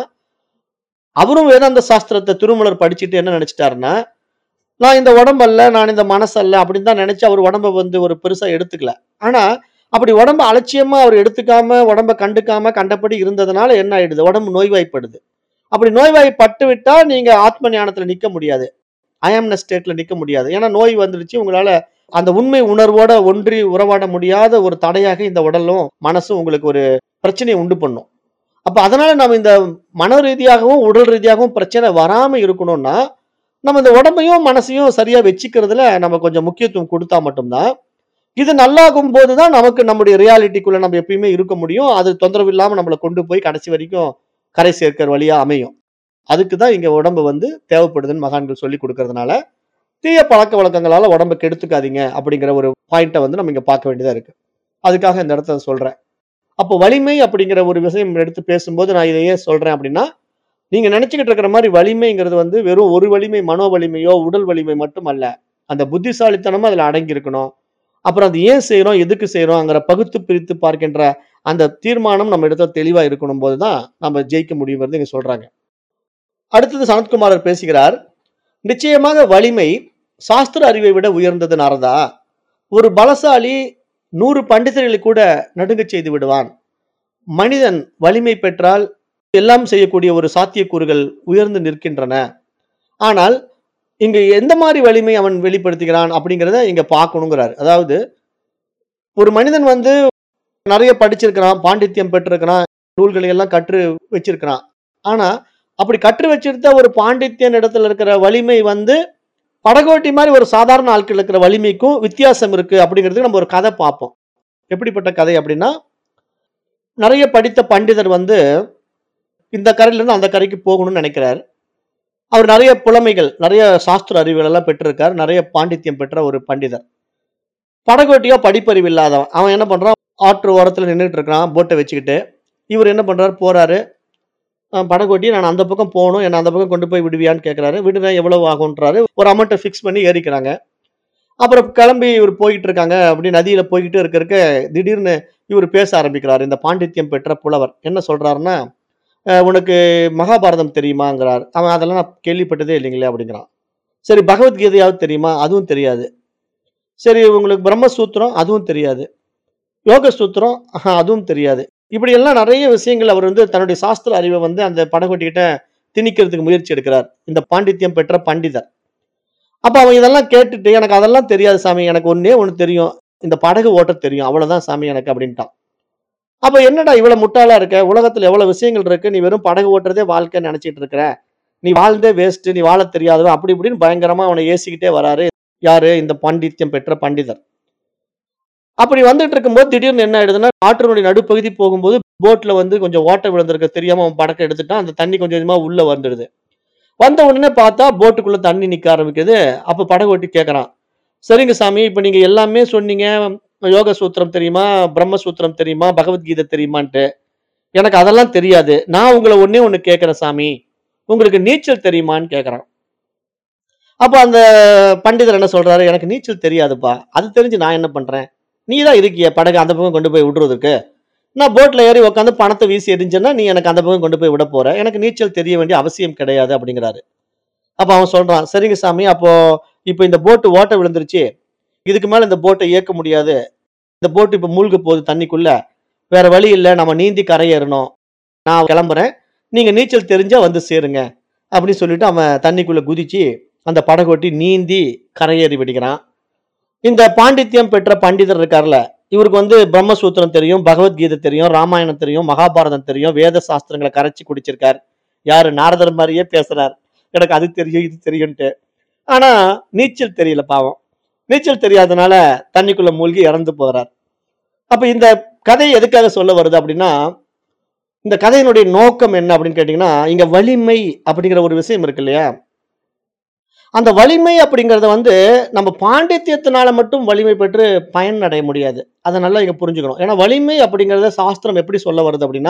அவரும் வேதாந்த சாஸ்திரத்தை திருமலர் படிச்சுட்டு என்ன நினைச்சிட்டாருன்னா நான் இந்த உடம்பல்ல நான் இந்த மனசல்ல அப்படின்னு தான் நினைச்சு அவர் உடம்ப வந்து ஒரு பெருசா எடுத்துக்கல ஆனா அப்படி உடம்ப அலட்சியமா அவர் எடுத்துக்காம உடம்ப கண்டுக்காம கண்டபடி இருந்ததுனால என்ன ஆயிடுது உடம்பு நோய்வாய்ப்படுது அப்படி நோய்வாய்ப்பட்டு விட்டா நீங்க ஆத்ம ஞானத்துல நிக்க முடியாது அயம்ன ஸ்டேட்ல நிக்க முடியாது ஏன்னா நோய் வந்துருச்சு உங்களால அந்த உண்மை உணர்வோட ஒன்றி உறவாட முடியாத ஒரு தடையாக இந்த உடலும் மனசும் உங்களுக்கு ஒரு பிரச்சனையை உண்டு பண்ணும் அப்ப அதனால நம்ம இந்த மன ரீதியாகவும் உடல் ரீதியாகவும் பிரச்சனை வராம இருக்கணும்னா நம்ம இந்த உடம்பையும் மனசையும் சரியா வச்சுக்கிறதுல நம்ம கொஞ்சம் முக்கியத்துவம் கொடுத்தா மட்டும்தான் இது நல்லாகும் போதுதான் நமக்கு நம்முடைய ரியாலிட்டிக்குள்ள நம்ம எப்பயுமே இருக்க முடியும் அது தொந்தரவு இல்லாம நம்மளை கொண்டு போய் கடைசி வரைக்கும் கரை சேர்க்கிற வழியா அமையும் அதுக்கு தான் இங்க உடம்பு வந்து தேவைப்படுதுன்னு மகான்கள் சொல்லி கொடுக்கறதுனால தீய பழக்க வழக்கங்களால உடம்பை கெடுத்துக்காதீங்க அப்படிங்கிற ஒரு பாயிண்ட்டை வந்து நம்ம இங்க பார்க்க வேண்டியதா இருக்கு அதுக்காக இந்த இடத்த சொல்றேன் அப்போ வலிமை அப்படிங்கிற ஒரு விஷயம் எடுத்து பேசும்போது நான் இதை ஏன் சொல்றேன் அப்படின்னா நீங்க நினைச்சுக்கிட்டு இருக்கிற மாதிரி வலிமைங்கிறது வந்து வெறும் ஒரு வலிமை மனோ வலிமையோ உடல் வலிமை மட்டும் அல்ல அந்த புத்திசாலித்தனமும் அதுல அடங்கி இருக்கணும் அப்புறம் அது ஏன் செய்றோம் எதுக்கு செய்றோங்கிற பகுத்து பிரித்து பார்க்கின்ற அந்த தீர்மானம் நம்ம இடத்துல தெளிவா இருக்கணும் போதுதான் நம்ம ஜெயிக்க முடியுங்கிறது இங்க சொல்றாங்க அடுத்தது சனத்குமாரர் பேசுகிறார் நிச்சயமாக வலிமை சாஸ்திர அறிவை விட உயர்ந்தது நாரதா ஒரு பலசாலி நூறு பண்டிதர்களை கூட நடுங்கச் செய்து விடுவான் மனிதன் வலிமை பெற்றால் எல்லாம் செய்யக்கூடிய ஒரு சாத்தியக்கூறுகள் உயர்ந்து நிற்கின்றன ஆனால் இங்கு எந்த மாதிரி வலிமை அவன் வெளிப்படுத்துகிறான் அப்படிங்கிறத இங்க பார்க்கணுங்கிறார் அதாவது ஒரு மனிதன் வந்து நிறைய படிச்சிருக்கிறான் பாண்டித்யம் பெற்றிருக்கிறான் நூல்களை எல்லாம் கற்று வச்சிருக்கிறான் ஆனா அப்படி கற்று வச்சிருந்த ஒரு பாண்டித்யன் இடத்துல இருக்கிற வலிமை வந்து படகோட்டி மாதிரி ஒரு சாதாரண ஆட்கள் இருக்கிற வலிமைக்கும் வித்தியாசம் இருக்கு அப்படிங்கிறதுக்கு நம்ம ஒரு கதை பார்ப்போம் எப்படிப்பட்ட கதை அப்படின்னா நிறைய படித்த பண்டிதர் வந்து இந்த கரையில இருந்து அந்த கரைக்கு போகணும்னு நினைக்கிறார் அவர் நிறைய புலமைகள் நிறைய சாஸ்திர அறிவுகள் எல்லாம் பெற்றிருக்கார் நிறைய பாண்டித்யம் பெற்ற ஒரு பண்டிதர் படகோட்டியோ படிப்பறிவு இல்லாதவன் அவன் என்ன பண்றான் ஆற்று ஓரத்துல நின்றுட்டு இருக்கிறான் போட்டை வச்சுக்கிட்டு இவர் என்ன பண்றாரு போறாரு அஹ் படகோட்டி நான் அந்த பக்கம் போகணும் என்ன அந்த பக்கம் கொண்டு போய் விடுவியான்னு கேட்கறாரு விடுறேன் எவ்வளவு ஆகும்ன்றாரு ஒரு அமௌண்ட்டை ஃபிக்ஸ் பண்ணி ஏறிக்கிறாங்க அப்புறம் கிளம்பி இவர் போயிட்டு இருக்காங்க அப்படி நதியில போய்கிட்டு இருக்க இருக்க திடீர்னு இவர் பேச ஆரம்பிக்கிறார் இந்த பாண்டித்யம் பெற்ற புலவர் என்ன சொல்றாருன்னா அஹ் உனக்கு மகாபாரதம் தெரியுமாங்கிறார் அவன் அதெல்லாம் நான் கேள்விப்பட்டதே இல்லைங்களே அப்படிங்கிறான் சரி பகவத்கீதையாவது தெரியுமா அதுவும் தெரியாது சரி உங்களுக்கு பிரம்மசூத்திரம் அதுவும் தெரியாது யோக சூத்திரம் ஆஹா, அதுவும் தெரியாது இப்படி எல்லாம் நிறைய விஷயங்கள் அவர் வந்து தன்னுடைய சாஸ்திர அறிவை வந்து அந்த படகோட்டிகிட்ட திணிக்கிறதுக்கு முயற்சி எடுக்கிறார் இந்த பாண்டித்யம் பெற்ற பண்டிதர் அப்ப அவன் இதெல்லாம் கேட்டுட்டு எனக்கு அதெல்லாம் தெரியாது சாமி எனக்கு ஒன்னே ஒன்று தெரியும் இந்த படகு ஓட்ட தெரியும் அவ்வளவுதான் சாமி எனக்கு அப்படின்ட்டான் அப்ப என்னடா இவ்வளவு முட்டாளா இருக்க உலகத்துல எவ்வளவு விஷயங்கள் இருக்கு நீ வெறும் படகு ஓட்டுறதே வாழ்க்கைன்னு நினைச்சிட்டு இருக்கிற நீ வாழ்ந்தே வேஸ்ட் நீ வாழ தெரியாதவன் அப்படி இப்படின்னு பயங்கரமா அவனை ஏசிக்கிட்டே வராரு யாரு இந்த பாண்டித்யம் பெற்ற பண்டிதர் அப்படி வந்துட்டு இருக்கும்போது திடீர்னு என்ன ஆயிடுதுன்னா ஆற்றினுடைய நடுப்பகுதி போகும்போது போட்ல வந்து கொஞ்சம் ஓட்டை விழுந்திருக்க தெரியாம அவன் படக்க எடுத்துட்டான் அந்த தண்ணி கொஞ்சம் கொஞ்சமா உள்ள வந்துடுது வந்த உடனே பார்த்தா போட்டுக்குள்ள தண்ணி நிக்க ஆரம்பிக்குது அப்ப படகு ஓட்டி கேட்கறான் சரிங்க சாமி இப்ப நீங்க எல்லாமே சொன்னீங்க யோக சூத்திரம் தெரியுமா பிரம்மசூத்திரம் தெரியுமா பகவத்கீதை தெரியுமான்ட்டு எனக்கு அதெல்லாம் தெரியாது நான் உங்களை ஒண்ணே ஒண்ணு கேட்கிறேன் சாமி உங்களுக்கு நீச்சல் தெரியுமான்னு கேட்கறான் அப்ப அந்த பண்டிதர் என்ன சொல்றாரு எனக்கு நீச்சல் தெரியாதுப்பா அது தெரிஞ்சு நான் என்ன பண்றேன் நீ தான் இருக்கிய படகு அந்த பக்கம் கொண்டு போய் விடுறதுக்கு நான் போட்ல ஏறி உட்காந்து பணத்தை வீசி எரிஞ்சேன்னா நீ எனக்கு அந்த பக்கம் கொண்டு போய் விட போற எனக்கு நீச்சல் தெரிய வேண்டிய அவசியம் கிடையாது அப்படிங்கிறாரு அப்ப அவன் சொல்றான் சரிங்க சாமி அப்போ இப்போ இந்த போட்டு ஓட்ட விழுந்துருச்சு இதுக்கு மேல இந்த போட்டை இயக்க முடியாது இந்த போட்டு இப்போ மூழ்க போகுது தண்ணிக்குள்ள வேற வழி இல்லை நம்ம நீந்தி கரையேறணும் நான் கிளம்புறேன் நீங்க நீச்சல் தெரிஞ்சா வந்து சேருங்க அப்படின்னு சொல்லிட்டு அவன் தண்ணிக்குள்ள குதிச்சு அந்த படகோட்டி நீந்தி கரையேறி விடுகிறான் இந்த பாண்டித்யம் பெற்ற பண்டிதர் இருக்கார்ல இவருக்கு வந்து பிரம்மசூத்திரம் தெரியும் பகவத்கீதை தெரியும் ராமாயணம் தெரியும் மகாபாரதம் தெரியும் வேத சாஸ்திரங்களை கரைச்சி குடிச்சிருக்கார் யாரு நாரதர் மாதிரியே பேசுறார் எனக்கு அது தெரியும் இது தெரியும்ட்டு ஆனா நீச்சல் தெரியல பாவம் நீச்சல் தெரியாதனால தண்ணிக்குள்ள மூழ்கி இறந்து போகிறார் அப்ப இந்த கதை எதுக்காக சொல்ல வருது அப்படின்னா இந்த கதையினுடைய நோக்கம் என்ன அப்படின்னு கேட்டீங்கன்னா இங்க வலிமை அப்படிங்கிற ஒரு விஷயம் இருக்கு இல்லையா அந்த வலிமை அப்படிங்கறத வந்து நம்ம பாண்டித்யத்தினால மட்டும் வலிமை பெற்று பயன் அடைய முடியாது அதை நல்லா இங்க புரிஞ்சுக்கணும் ஏன்னா வலிமை அப்படிங்கறத சாஸ்திரம் எப்படி சொல்ல வருது அப்படின்னா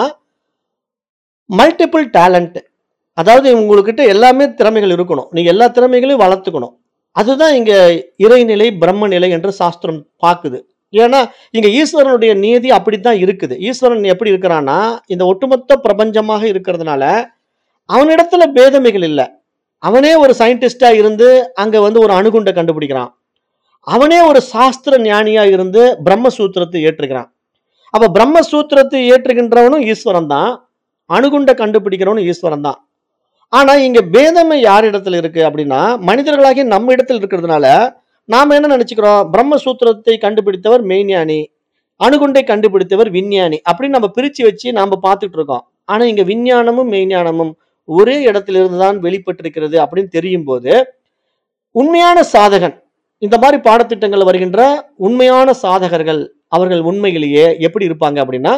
மல்டிபிள் டேலண்ட் அதாவது உங்ககிட்ட எல்லாமே திறமைகள் இருக்கணும் நீங்க எல்லா திறமைகளையும் வளர்த்துக்கணும் அதுதான் இங்க இறைநிலை பிரம்ம நிலை என்று சாஸ்திரம் பார்க்குது ஏன்னா இங்க ஈஸ்வரனுடைய நீதி அப்படித்தான் இருக்குது ஈஸ்வரன் எப்படி இருக்கிறான்னா இந்த ஒட்டுமொத்த பிரபஞ்சமாக இருக்கிறதுனால அவனிடத்துல பேதமைகள் இல்லை அவனே ஒரு சயின்டிஸ்டா இருந்து அங்க வந்து ஒரு அணுகுண்டை கண்டுபிடிக்கிறான் அவனே ஒரு சாஸ்திர ஞானியா இருந்து பிரம்மசூத்திரத்தை ஏற்றுக்கிறான் அப்ப பிரம்மசூத்திரத்தை ஏற்றுகின்றவனும் ஈஸ்வரன் தான் அணுகுண்டை கண்டுபிடிக்கிறவனும் ஈஸ்வரன் தான் ஆனா இங்க பேதமை யார் இடத்துல இருக்கு அப்படின்னா மனிதர்களாகிய நம்ம இடத்துல இருக்கிறதுனால நாம என்ன நினைச்சுக்கிறோம் பிரம்மசூத்திரத்தை கண்டுபிடித்தவர் மெய்ஞானி அணுகுண்டை கண்டுபிடித்தவர் விஞ்ஞானி அப்படின்னு நம்ம பிரிச்சு வச்சு நாம பார்த்துட்டு இருக்கோம் ஆனா இங்க விஞ்ஞானமும் மெய்ஞானமும் ஒரே இடத்துல இருந்து தான் வெளிப்பட்டிருக்கிறது அப்படின்னு தெரியும் போது உண்மையான சாதகன் இந்த மாதிரி பாடத்திட்டங்கள் வருகின்ற உண்மையான சாதகர்கள் அவர்கள் உண்மையிலேயே எப்படி இருப்பாங்க அப்படின்னா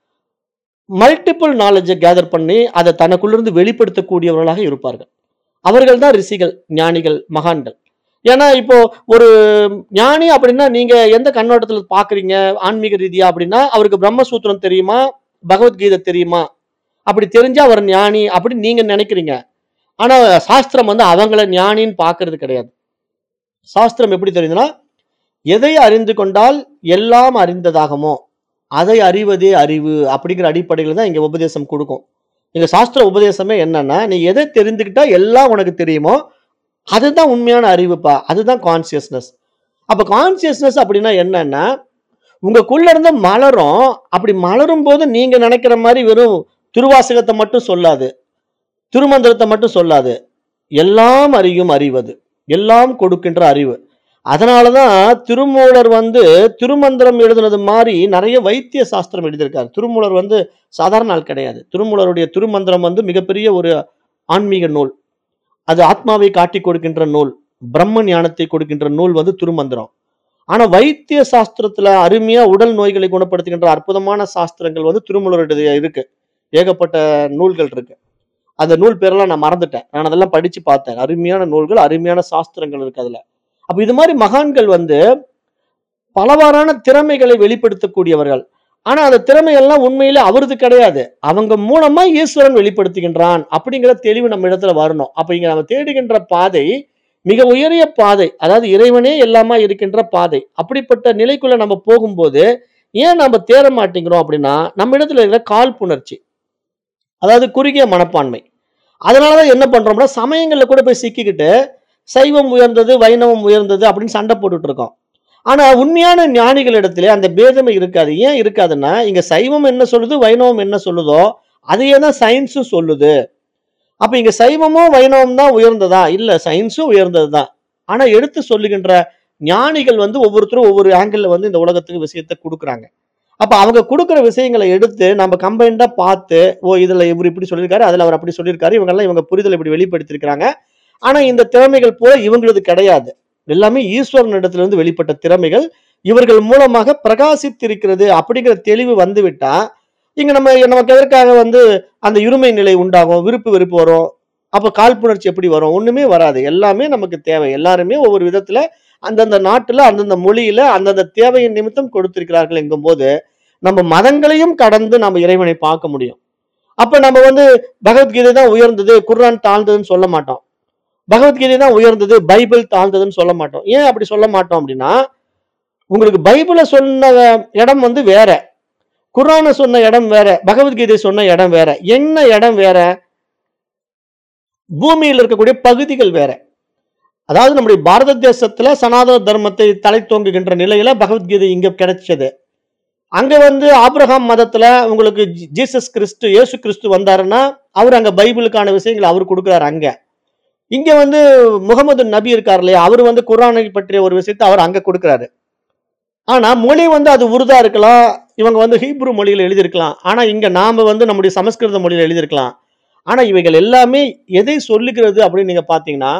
மல்டிபிள் நாலேஜை கேதர் பண்ணி அதை தனக்குள்ளிருந்து வெளிப்படுத்தக்கூடியவர்களாக இருப்பார்கள் அவர்கள் தான் ரிஷிகள் ஞானிகள் மகான்கள் ஏன்னா இப்போ ஒரு ஞானி அப்படின்னா நீங்க எந்த கண்ணோட்டத்துல பாக்குறீங்க ஆன்மீக ரீதியா அப்படின்னா அவருக்கு பிரம்மசூத்திரம் தெரியுமா பகவத்கீதை தெரியுமா அப்படி தெரிஞ்சா அவர் ஞானி அப்படின்னு நீங்க நினைக்கிறீங்க ஆனா சாஸ்திரம் வந்து அவங்கள ஞானின்னு பார்க்கிறது கிடையாது சாஸ்திரம் எப்படி தெரியுதுன்னா எதை அறிந்து கொண்டால் எல்லாம் அறிந்ததாகுமோ அதை அறிவதே அறிவு அப்படிங்கிற அடிப்படையில் தான் இங்க உபதேசம் கொடுக்கும் இங்க சாஸ்திர உபதேசமே என்னன்னா நீ எதை தெரிந்துக்கிட்டா எல்லாம் உனக்கு தெரியுமோ அதுதான் உண்மையான அறிவுப்பா அதுதான் கான்சியஸ்னஸ் அப்ப கான்சியஸ்னஸ் அப்படின்னா என்னன்னா உங்களுக்குள்ள இருந்து மலரும் அப்படி மலரும் போது நீங்க நினைக்கிற மாதிரி வெறும் திருவாசகத்தை மட்டும் சொல்லாது திருமந்திரத்தை மட்டும் சொல்லாது எல்லாம் அறியும் அறிவது எல்லாம் கொடுக்கின்ற அறிவு அதனாலதான் திருமூலர் வந்து திருமந்திரம் எழுதுனது மாதிரி நிறைய வைத்திய சாஸ்திரம் எழுதியிருக்காரு திருமூலர் வந்து சாதாரண ஆள் கிடையாது திருமூலருடைய திருமந்திரம் வந்து மிகப்பெரிய ஒரு ஆன்மீக நூல் அது ஆத்மாவை காட்டி கொடுக்கின்ற நூல் பிரம்ம ஞானத்தை கொடுக்கின்ற நூல் வந்து திருமந்திரம் ஆனா வைத்திய சாஸ்திரத்துல அருமையா உடல் நோய்களை குணப்படுத்துகின்ற அற்புதமான சாஸ்திரங்கள் வந்து திருமூலருடைய இருக்கு ஏகப்பட்ட நூல்கள் இருக்கு அந்த நூல் பேரெல்லாம் நான் மறந்துட்டேன் நான் அதெல்லாம் படிச்சு பார்த்தேன் அருமையான நூல்கள் அருமையான சாஸ்திரங்கள் இருக்கு அதுல அப்ப இது மாதிரி மகான்கள் வந்து பலவாறான திறமைகளை வெளிப்படுத்தக்கூடியவர்கள் ஆனா அந்த திறமையெல்லாம் உண்மையிலே அவரது கிடையாது அவங்க மூலமா ஈஸ்வரன் வெளிப்படுத்துகின்றான் அப்படிங்கிற தெளிவு நம்ம இடத்துல வரணும் அப்ப இங்க நம்ம தேடுகின்ற பாதை மிக உயரிய பாதை அதாவது இறைவனே எல்லாமா இருக்கின்ற பாதை அப்படிப்பட்ட நிலைக்குள்ள நம்ம போகும்போது ஏன் நம்ம தேட மாட்டேங்கிறோம் அப்படின்னா நம்ம இடத்துல இருக்கிற காழ்ப்புணர்ச்சி அதாவது குறுகிய மனப்பான்மை அதனாலதான் என்ன பண்றோம்னா சமயங்கள்ல கூட போய் சிக்கிக்கிட்டு சைவம் உயர்ந்தது வைணவம் உயர்ந்தது அப்படின்னு சண்டை போட்டுட்டு இருக்கோம் ஆனா உண்மையான ஞானிகளிடத்திலே அந்த பேதமே இருக்காது ஏன் இருக்காதுன்னா இங்க சைவம் என்ன சொல்லுது வைணவம் என்ன சொல்லுதோ அதையே தான் சயின்ஸும் சொல்லுது அப்ப இங்க சைவமும் வைணவம் தான் உயர்ந்ததா இல்ல சயின்ஸும் உயர்ந்தது தான் ஆனா எடுத்து சொல்லுகின்ற ஞானிகள் வந்து ஒவ்வொருத்தரும் ஒவ்வொரு ஆங்கிள் வந்து இந்த உலகத்துக்கு விஷயத்தை கொடுக்குறாங்க அப்ப அவங்க கொடுக்குற விஷயங்களை எடுத்து நம்ம கம்பைண்டா பார்த்து ஓ இதுல இவர் இப்படி சொல்லியிருக்காரு அதுல அவர் அப்படி சொல்லியிருக்காரு இவங்க எல்லாம் இவங்க புரிதல் இப்படி வெளிப்படுத்தியிருக்கிறாங்க ஆனா இந்த திறமைகள் போல இவங்களது கிடையாது எல்லாமே ஈஸ்வரன் இடத்துல இருந்து வெளிப்பட்ட திறமைகள் இவர்கள் மூலமாக பிரகாசித்திருக்கிறது அப்படிங்கிற தெளிவு வந்துவிட்டா இங்க நம்ம நமக்கு எதற்காக வந்து அந்த இருமை நிலை உண்டாகும் விருப்பு வெறுப்பு வரும் அப்ப காழ்ப்புணர்ச்சி எப்படி வரும் ஒண்ணுமே வராது எல்லாமே நமக்கு தேவை எல்லாருமே ஒவ்வொரு விதத்துல அந்தந்த நாட்டுல அந்தந்த மொழியில அந்தந்த தேவையின் நிமித்தம் கொடுத்திருக்கிறார்கள் எங்கும்போது நம்ம மதங்களையும் கடந்து நம்ம இறைவனை பார்க்க முடியும் அப்ப நம்ம வந்து பகவத்கீதை தான் உயர்ந்தது குர்ஆன் தாழ்ந்ததுன்னு சொல்ல மாட்டோம் பகவத்கீதை தான் உயர்ந்தது பைபிள் தாழ்ந்ததுன்னு சொல்ல மாட்டோம் ஏன் அப்படி சொல்ல மாட்டோம் அப்படின்னா உங்களுக்கு பைபிளை சொன்ன இடம் வந்து வேற குர்ஆனை சொன்ன இடம் வேற பகவத்கீதை சொன்ன இடம் வேற என்ன இடம் வேற பூமியில் இருக்கக்கூடிய பகுதிகள் வேற அதாவது நம்முடைய பாரத தேசத்துல சனாதன தர்மத்தை தலை தோங்குகின்ற நிலையில பகவத்கீதை இங்க கிடைச்சது அங்க வந்து ஆபிரகாம் மதத்துல உங்களுக்கு ஜீ- ஜீசஸ் கிறிஸ்து இயேசு கிறிஸ்து வந்தாருன்னா அவர் அங்க பைபிளுக்கான விஷயங்களை அவர் கொடுக்குறாரு அங்க இங்க வந்து முகமது நபி இருக்கார் இல்லையா அவர் வந்து குர்ஆனை பற்றிய ஒரு விஷயத்தை அவர் அங்க கொடுக்குறாரு ஆனா மொழி வந்து அது உருதா இருக்கலாம் இவங்க வந்து ஹீப்ரு மொழியில எழுதியிருக்கலாம் ஆனா இங்க நாம வந்து நம்முடைய சமஸ்கிருத மொழியில எழுதியிருக்கலாம் ஆனா இவைகள் எல்லாமே எதை சொல்லுகிறது அப்படின்னு நீங்க பாத்தீங்கன்னா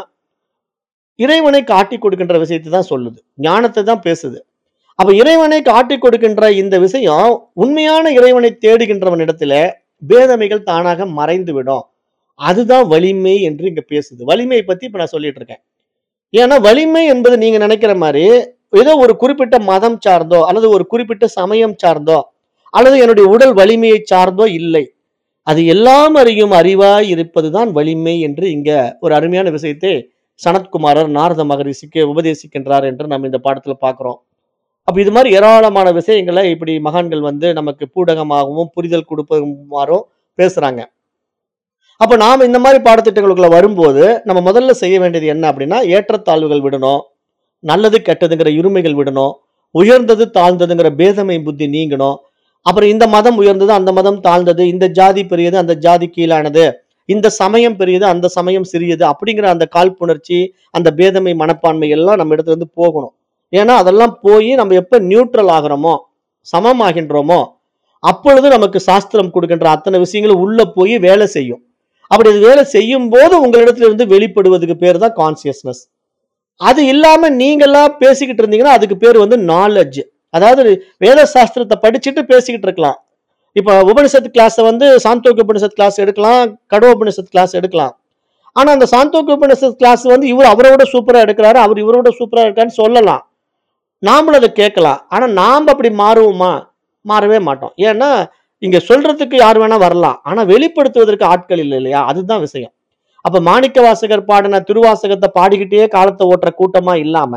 இறைவனை காட்டி கொடுக்கின்ற விஷயத்தை தான் சொல்லுது ஞானத்தை தான் பேசுது அப்ப இறைவனை காட்டி கொடுக்கின்ற இந்த விஷயம் உண்மையான இறைவனை தேடுகின்றவனிடத்துல பேதமைகள் தானாக மறைந்து விடும் அதுதான் வலிமை என்று இங்க பேசுது வலிமையை பத்தி இப்ப நான் சொல்லிட்டு இருக்கேன் ஏன்னா வலிமை என்பது நீங்க நினைக்கிற மாதிரி ஏதோ ஒரு குறிப்பிட்ட மதம் சார்ந்தோ அல்லது ஒரு குறிப்பிட்ட சமயம் சார்ந்தோ அல்லது என்னுடைய உடல் வலிமையை சார்ந்தோ இல்லை அது எல்லாம் அறியும் அறிவாய் இருப்பதுதான் வலிமை என்று இங்க ஒரு அருமையான விஷயத்தை சனத்குமாரர் நாரத மகரிஷிக்கு உபதேசிக்கின்றார் என்று நம்ம இந்த பாடத்துல பார்க்கிறோம் அப்ப இது மாதிரி ஏராளமான விஷயங்களை இப்படி மகான்கள் வந்து நமக்கு பூடகமாகவும் புரிதல் கொடுப்பதுமாறும் பேசுறாங்க அப்ப நாம இந்த மாதிரி பாடத்திட்டங்களுக்குள்ள வரும்போது நம்ம முதல்ல செய்ய வேண்டியது என்ன அப்படின்னா ஏற்றத்தாழ்வுகள் விடணும் நல்லது கெட்டதுங்கிற இருமைகள் விடணும் உயர்ந்தது தாழ்ந்ததுங்கிற பேதமை புத்தி நீங்கணும் அப்புறம் இந்த மதம் உயர்ந்தது அந்த மதம் தாழ்ந்தது இந்த ஜாதி பெரியது அந்த ஜாதி கீழானது இந்த சமயம் பெரியது அந்த சமயம் சிறியது அப்படிங்கிற அந்த காழ்ப்புணர்ச்சி அந்த பேதமை மனப்பான்மை எல்லாம் நம்ம இடத்துல இருந்து போகணும் ஏன்னா அதெல்லாம் போய் நம்ம எப்ப நியூட்ரல் ஆகிறோமோ சமமாகின்றோமோ அப்பொழுது நமக்கு சாஸ்திரம் கொடுக்கின்ற அத்தனை விஷயங்களும் உள்ள போய் வேலை செய்யும் அப்படி அது வேலை செய்யும் போது உங்களிடத்துல இருந்து வெளிப்படுவதுக்கு பேர் தான் கான்சியஸ்னஸ் அது இல்லாம நீங்களா பேசிக்கிட்டு இருந்தீங்கன்னா அதுக்கு பேர் வந்து நாலேஜ் அதாவது வேத சாஸ்திரத்தை படிச்சுட்டு பேசிக்கிட்டு இருக்கலாம் இப்ப உபனிஷத் கிளாஸ் வந்து சாந்தோக்கிய உபனிஷத் கிளாஸ் எடுக்கலாம் கடோ உபனிஷத் கிளாஸ் எடுக்கலாம் ஆனா அந்த சாந்தோக்கிய உபனிஷத் கிளாஸ் வந்து இவர் அவரோட சூப்பரா எடுக்கிறாரு அவர் இவரோட சூப்பரா இருக்கான்னு சொல்லலாம் நாமளும் அதை கேட்கலாம் ஆனா நாம் அப்படி மாறுவோமா மாறவே மாட்டோம் ஏன்னா இங்க சொல்றதுக்கு யார் வேணா வரலாம் ஆனா வெளிப்படுத்துவதற்கு ஆட்கள் இல்லை இல்லையா அதுதான் விஷயம் அப்ப மாணிக்க வாசகர் பாடின திருவாசகத்தை பாடிக்கிட்டே காலத்தை ஓட்டுற கூட்டமா இல்லாம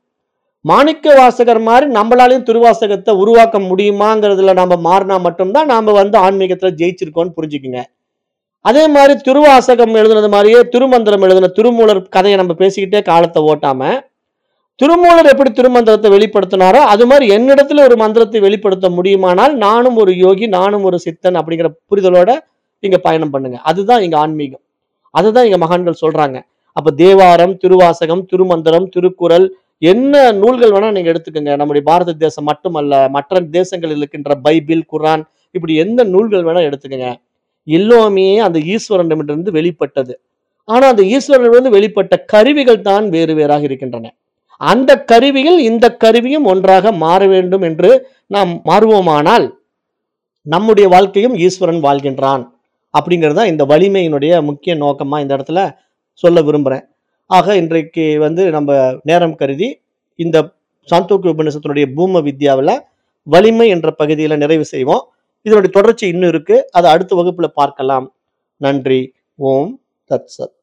மாணிக்க வாசகர் மாதிரி நம்மளாலையும் திருவாசகத்தை உருவாக்க முடியுமாங்கிறதுல நாம மாறினா மட்டும்தான் நாம வந்து ஆன்மீகத்துல ஜெயிச்சிருக்கோம்னு புரிஞ்சுக்குங்க அதே மாதிரி திருவாசகம் எழுதுனது மாதிரியே திருமந்திரம் எழுதின திருமூலர் கதையை நம்ம பேசிக்கிட்டே காலத்தை ஓட்டாம திருமூலர் எப்படி திருமந்திரத்தை வெளிப்படுத்தினாரோ அது மாதிரி என்னிடத்துல ஒரு மந்திரத்தை வெளிப்படுத்த முடியுமானால் நானும் ஒரு யோகி நானும் ஒரு சித்தன் அப்படிங்கிற புரிதலோட இங்க பயணம் பண்ணுங்க அதுதான் இங்க ஆன்மீகம் அதுதான் இங்க மகான்கள் சொல்றாங்க அப்ப தேவாரம் திருவாசகம் திருமந்திரம் திருக்குறள் என்ன நூல்கள் வேணா நீங்க எடுத்துக்கோங்க நம்முடைய பாரத தேசம் மட்டுமல்ல மற்ற தேசங்களில் இருக்கின்ற பைபிள் குரான் இப்படி எந்த நூல்கள் வேணா எடுத்துக்கோங்க எல்லாமே அந்த ஈஸ்வரனிடமிருந்து வெளிப்பட்டது ஆனா அந்த ஈஸ்வரனிடமிருந்து வெளிப்பட்ட கருவிகள் தான் வேறு வேறாக இருக்கின்றன அந்த கருவியில் இந்த கருவியும் ஒன்றாக மாற வேண்டும் என்று நாம் மாறுவோமானால் நம்முடைய வாழ்க்கையும் ஈஸ்வரன் வாழ்கின்றான் அப்படிங்கிறது தான் இந்த வலிமையினுடைய முக்கிய நோக்கமா இந்த இடத்துல சொல்ல விரும்புறேன் ஆக இன்றைக்கு வந்து நம்ம நேரம் கருதி இந்த சாந்தோக்கிய உபநிஷத்தினுடைய பூம வித்யாவில் வலிமை என்ற பகுதியில் நிறைவு செய்வோம் இதனுடைய தொடர்ச்சி இன்னும் இருக்கு அதை அடுத்த வகுப்புல பார்க்கலாம் நன்றி ஓம் தத் சத்